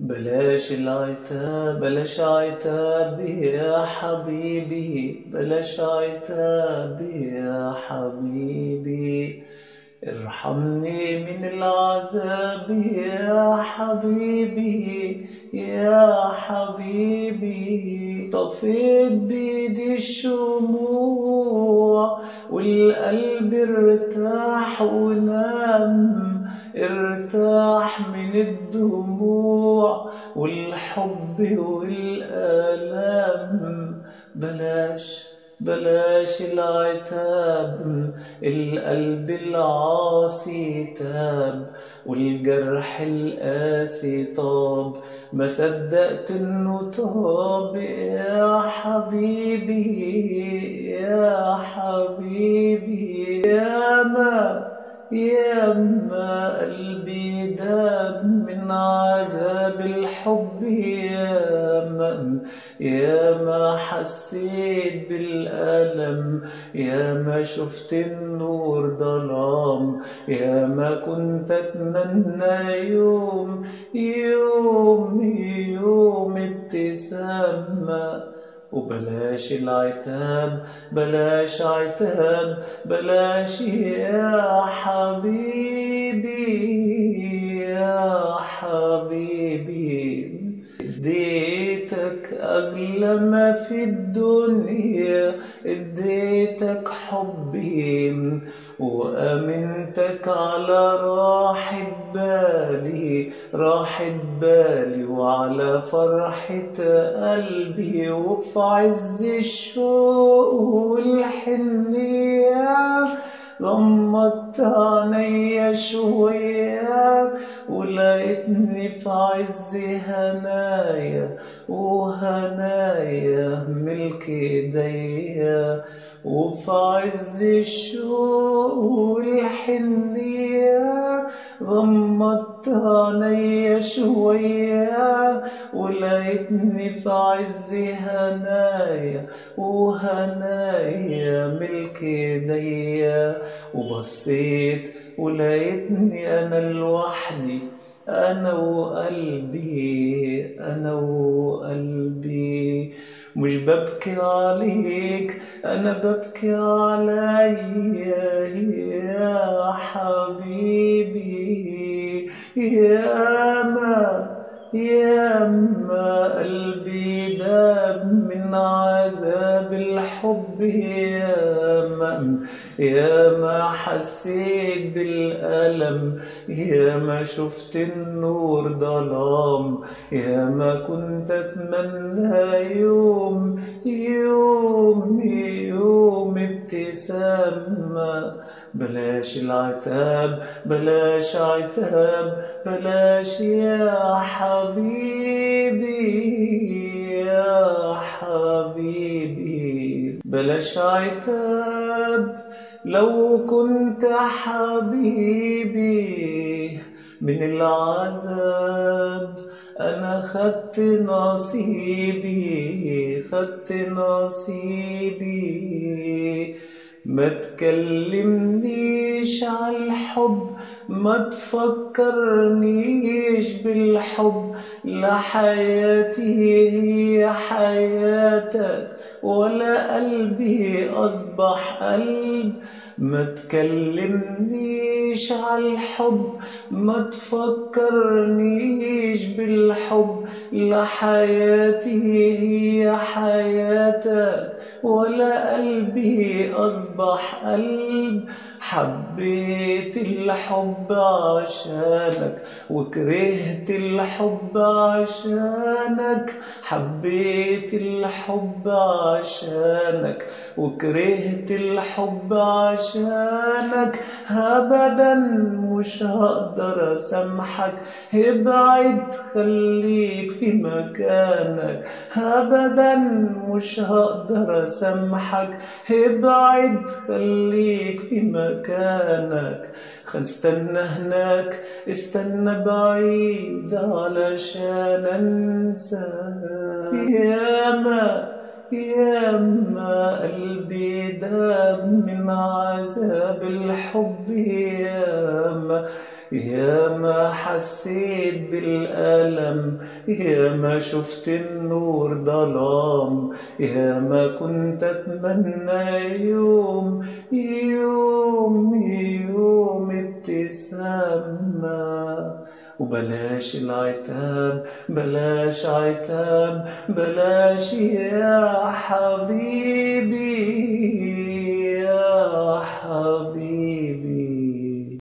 بلاش العتاب بلاش عتاب يا حبيبي بلاش عتاب يا حبيبي ارحمني من العذاب يا حبيبي يا حبيبي طفيت بيدي الشموع والقلب ارتاح ونام ارتاح من الدموع والحب والآلام بلاش بلاش العتاب القلب العاصي تاب والجرح القاسي طاب ما صدقت انه طاب يا حبيبي يا حبيبي يا ما يا ما قلبي داب من عذاب الحب يا ما يا ما حسيت بالألم يا ما شفت النور ظلام يا ما كنت أتمنى يوم يوم يوم ابتسامة وبلاش العتاب بلاش عتاب بلاش يا حبيبي يا حبيبي اديتك اغلى ما في الدنيا اديتك حبي وامنتك على راحة بالي راحة بالي وعلى فرحة قلبي وفي عز الشوق والحنية غمضت عينيا شوية ولقيتني في عز هنايا وهنايا ملك ايديا وفي عز الشوق والحنية غمضت عينيا شوية ولقيتني في عز هنايا وهنايا ملك ايديا وبصيت ولقيتني انا لوحدي انا وقلبي انا وقلبي مش ببكي عليك انا ببكي عليا يا حبيبي يا ما يا ما قلبي داب من عذاب الحب يا ما يا ما حسيت بالألم يا ما شفت النور ظلام يا ما كنت أتمنى يوم يوم يوم ابتسامة بلاش العتاب بلاش عتاب بلاش يا حبيبي يا حبيبي بلاش عتاب لو كنت حبيبي من العذاب أنا خدت نصيبي خدت نصيبي ما تكلمنيش عالحب ما تفكرنيش بالحب لا حياتي هي حياتك ولا قلبي أصبح قلب ما تكلمنيش عالحب ما تفكرنيش بالحب لا حياتي هي حياتك ولا قلبي أصبح قلب حبيت الحب عشانك وكرهت الحب عشانك حبيت الحب عشانك وكرهت الحب عشانك ابدا مش هقدر اسامحك ابعد خليك في مكانك ابدا مش هقدر اسامحك ابعد خليك في مكانك استنى هناك استنى بعيد علشان انساك ياما ياما قلبي داب من عذاب الحب ياما ياما حسيت بالألم ياما شفت النور ظلام ياما كنت أتمنى يوم يوم يوم ابتسامة وبلاش العتاب بلاش عتاب بلاش يا حبيبي يا حبيبي